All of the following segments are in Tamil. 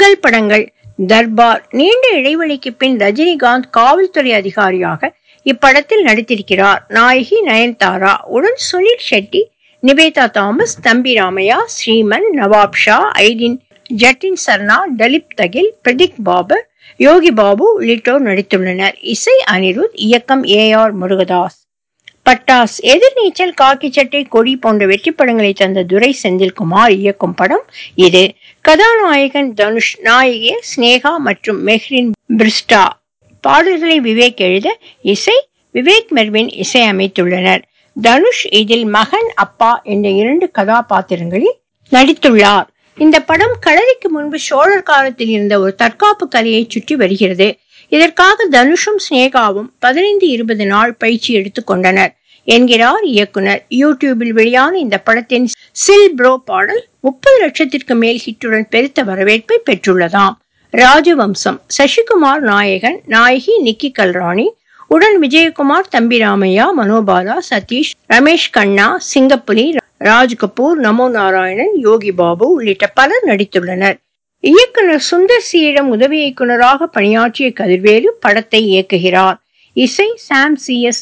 முதல் படங்கள் தர்பார் நீண்ட இடைவெளிக்கு பின் ரஜினிகாந்த் காவல்துறை அதிகாரியாக இப்படத்தில் நடித்திருக்கிறார் நாயகி நயன்தாரா உடன் சுனில் ஷெட்டி நிவேதா தாமஸ் தம்பி ராமையா ஸ்ரீமன் நவாப் ஷா ஐடின் ஜட்டின் சர்னா டலிப் தகில் பிரதீக் பாபர் யோகி பாபு உள்ளிட்டோர் நடித்துள்ளனர் இசை அனிருத் இயக்கம் ஏ ஆர் முருகதாஸ் பட்டாஸ் எதிர்நீச்சல் காக்கி சட்டை கொடி போன்ற வெற்றி படங்களை தந்த துரை செந்தில்குமார் இயக்கும் படம் இது கதாநாயகன் தனுஷ் நாயகி ஸ்னேகா மற்றும் மெஹ்ரின் பிரிஸ்டா பாடல்களை விவேக் எழுத இசை விவேக் மெர்வின் இசை அமைத்துள்ளனர் தனுஷ் இதில் மகன் அப்பா என்ற இரண்டு கதாபாத்திரங்களில் நடித்துள்ளார் இந்த படம் களரிக்கு முன்பு சோழர் காலத்தில் இருந்த ஒரு தற்காப்பு கலையை சுற்றி வருகிறது இதற்காக தனுஷும் ஸ்னேகாவும் பதினைந்து இருபது நாள் பயிற்சி எடுத்துக் கொண்டனர் என்கிறார் இயக்குனர் யூடியூபில் வெளியான இந்த படத்தின் சில் ப்ரோ பாடல் முப்பது லட்சத்திற்கு மேல் ஹிட்டுடன் பெருத்த வரவேற்பை பெற்றுள்ளதாம் ராஜவம்சம் சசிகுமார் நாயகன் நாயகி நிக்கி கல்ராணி உடன் விஜயகுமார் தம்பிராமையா மனோபாலா சதீஷ் ரமேஷ் கண்ணா சிங்கப்புலி ராஜ் கபூர் நமோ நாராயணன் யோகி பாபு உள்ளிட்ட பலர் நடித்துள்ளனர் இயக்குனர் சுந்தர் சியிடம் உதவி இயக்குனராக பணியாற்றிய கதிர்வேலு படத்தை இயக்குகிறார் இசை சாம் சி எஸ்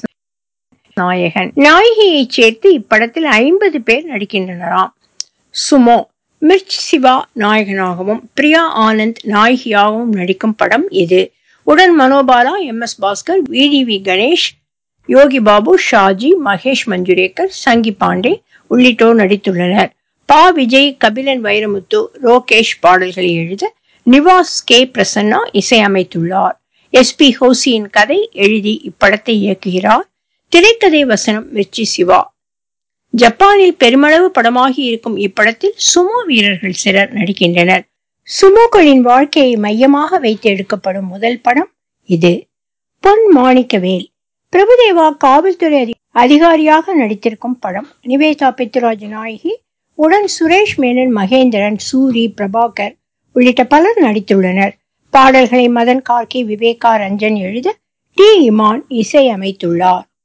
நாயகன் நாயகியை சேர்த்து இப்படத்தில் ஐம்பது பேர் நடிக்கின்றனராம் சுமோ மிர்ச் சிவா நாயகனாகவும் பிரியா ஆனந்த் நாயகியாகவும் நடிக்கும் படம் இது உடன் Manobala M S Bhaskar VTV Ganesh Yogi Babu Shaji Mahesh Manjrekar Chunky Pandey உள்ளிட்டோர் நடித்துள்ளனர் பா விஜய் கபிலன் வைரமுத்து ரோகேஷ் பாடல்களை எழுத நிவாஸ் கே பிரசன்னா இசையமைத்துள்ளார் எஸ் பி ஹோசியின் கதை எழுதி இப்படத்தை இயக்குகிறார் திரைக்கதை வசனம் மிர்ச்சி சிவா ஜப்பானில் பெருமளவு படமாகி இருக்கும் இப்படத்தில் சுமோ வீரர்கள் சிலர் நடிக்கின்றனர் சுமோக்களின் வாழ்க்கையை மையமாக வைத்து எடுக்கப்படும் முதல் படம் இது பொன் மாணிக்கவேல் பிரபுதேவா காவல்துறை அதிகாரியாக நடித்திருக்கும் படம் நிவேதா பித்துராஜ் நாயகி உடன் சுரேஷ் மேனன் மகேந்திரன் சூரி பிரபாகர் உள்ளிட்ட பலர் நடித்துள்ளனர் பாடல்களை மதன் கார்கி விவேகா ரஞ்சன் எழுத டி இமான் இசை அமைத்துள்ளார்